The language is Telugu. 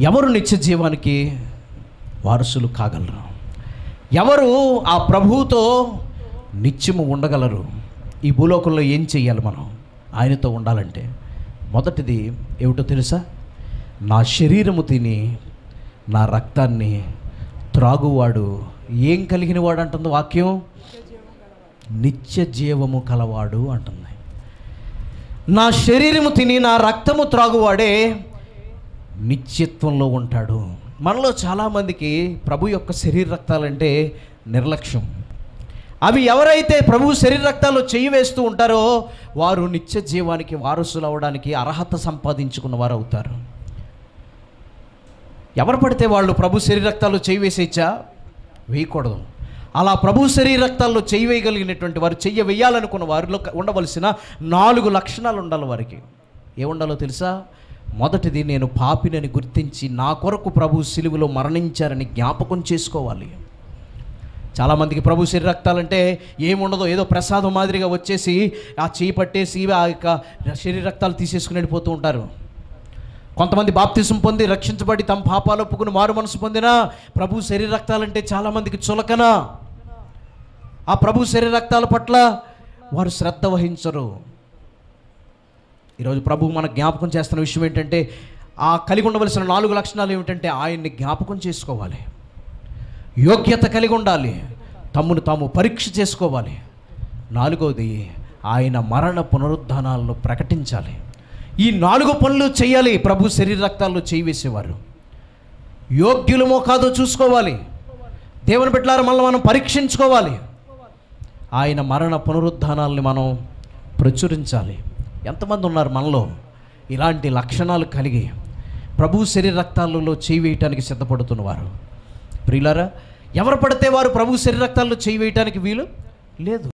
ఎవరు నిత్య జీవానికి వారసులు కాగలరు ఎవరు ఆ ప్రభువుతో నిత్యము ఉండగలరు ఈ భూలోకంలో ఏం చెయ్యాలి మనం ఆయనతో ఉండాలంటే మొదటిది ఏమిటో తెలుసా నా శరీరము తిని నా రక్తాన్ని త్రాగువాడు ఏం కలిగిన వాడు అంటుంది వాక్యం నిత్య జీవము కలవాడు అంటుంది నా శరీరము తిని నా రక్తము త్రాగువాడే నిత్యత్వంలో ఉంటాడు మనలో చాలామందికి ప్రభు యొక్క శరీర రక్తాలంటే నిర్లక్ష్యం అవి ఎవరైతే ప్రభు శరీర రక్తాల్లో చెయ్యి వేస్తూ ఉంటారో వారు నిత్య జీవానికి వారసులు అవడానికి అర్హత సంపాదించుకున్న వారు అవుతారు ఎవరు పడితే వాళ్ళు ప్రభు శరీర రక్తాల్లో చేయి వేసేచ్చా వేయకూడదు అలా ప్రభు శరీర రక్తాల్లో చేయి వేయగలిగినటువంటి వారు చెయ్యి వేయాలనుకున్న వారిలో ఉండవలసిన నాలుగు లక్షణాలు ఉండాలి వారికి ఏముండాలో తెలుసా మొదటిది నేను పాపినని గుర్తించి నా కొరకు ప్రభు సిలువలో మరణించారని జ్ఞాపకం చేసుకోవాలి చాలామందికి ప్రభు శరీర రక్తాలంటే ఏముండదో ఏదో ప్రసాదం మాదిరిగా వచ్చేసి ఆ చేయి పట్టేసి ఆ యొక్క శరీర రక్తాలు తీసేసుకుని వెళ్ళిపోతూ ఉంటారు కొంతమంది బాప్తిసం పొంది రక్షించబడి తమ పాపాలు ఒప్పుకుని మారు మనసు పొందిన ప్రభు శరీర రక్తాలంటే చాలామందికి చులకన ఆ ప్రభు శరీర రక్తాల పట్ల వారు శ్రద్ధ వహించరు ఈరోజు ప్రభు మన జ్ఞాపకం చేస్తున్న విషయం ఏంటంటే ఆ కలిగి ఉండవలసిన నాలుగు లక్షణాలు ఏమిటంటే ఆయన్ని జ్ఞాపకం చేసుకోవాలి యోగ్యత కలిగి ఉండాలి తమ్మును తాము పరీక్ష చేసుకోవాలి నాలుగవది ఆయన మరణ పునరుద్ధానాలను ప్రకటించాలి ఈ నాలుగు పనులు చేయాలి ప్రభు శరీర రక్తాల్లో చేయి వేసేవారు యోగ్యులమో కాదో చూసుకోవాలి దేవుని బిడ్డలారా మనల్ని మనం పరీక్షించుకోవాలి ఆయన మరణ పునరుద్ధానాల్ని మనం ప్రచురించాలి ఎంతమంది ఉన్నారు మనలో ఇలాంటి లక్షణాలు కలిగి ప్రభు శరీర రక్తాలలో చేయి వేయటానికి సిద్ధపడుతున్నవారు ప్రియులారా ఎవరు పడితే వారు ప్రభు శరీర రక్తాల్లో చేయి వేయటానికి వీలు లేదు